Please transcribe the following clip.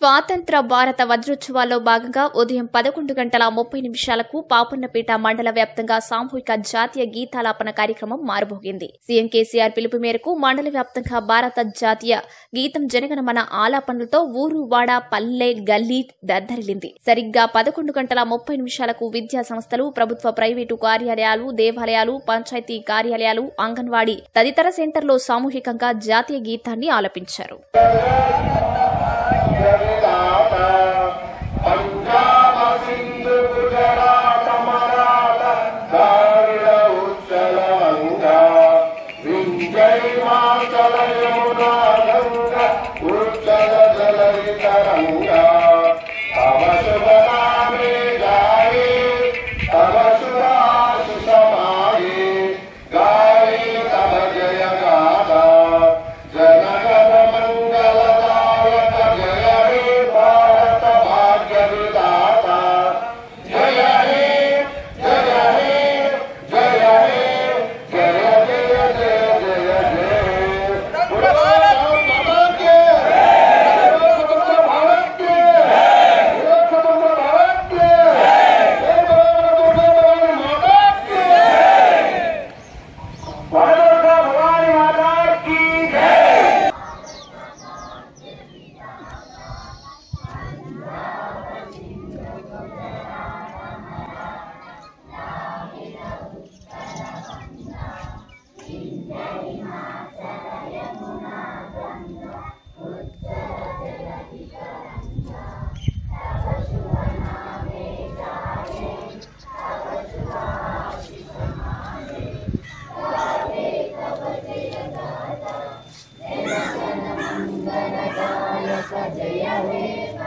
స్వాతంత్ర భారత వజ్రోత్సవాల్లో భాగంగా ఉదయం పదకొండు గంటల ముప్పై నిమిషాలకు పాపన్నపేట మండల వ్యాప్తంగా సామూహిక జాతీయ గీతాలాపన కార్యక్రమం మారుమోగింది సీఎం కేసీఆర్ పిలుపు మేరకు మండల వ్యాప్తంగా భారత జాతీయ గీతం జనగణమన ఆలాపనలతో ఊరు వాడ పల్లె గల్లీ దద్దరిల్లింది సరిగ్గా పదకొండు గంటల ముప్పై నిమిషాలకు విద్యా సంస్థలు ప్రభుత్వ ప్రైవేటు కార్యాలయాలు దేవాలయాలు పంచాయతీ కార్యాలయాలు అంగన్వాడీ తదితర సెంటర్లో సామూహికంగా జాతీయ గీతాన్ని ఆలపించారు జగదాత పంజాబ సింధు గుజరాత మరాఠ దారిణ ఉచ్చల వంగ వింజై మాచల యమునా గంగ ఉచ్చల జలరి తరంగ తవ శుభ నామే గాయే తవ శుభ ఆశిష మాయే గాయే తవ జయ గాథా జనగణ మంగళదాయక జయ హే భారత భాగ్య విధాత జయ హే జయ హే జయ హే జయ జయ జయ జయ జయ భారత్ మాతా కే స్వతంత్ర భారత్ కే స్వతంత్ర భారత్ కే జయ భారత మాతా కే భారత భవాनी माता की जय జయ హే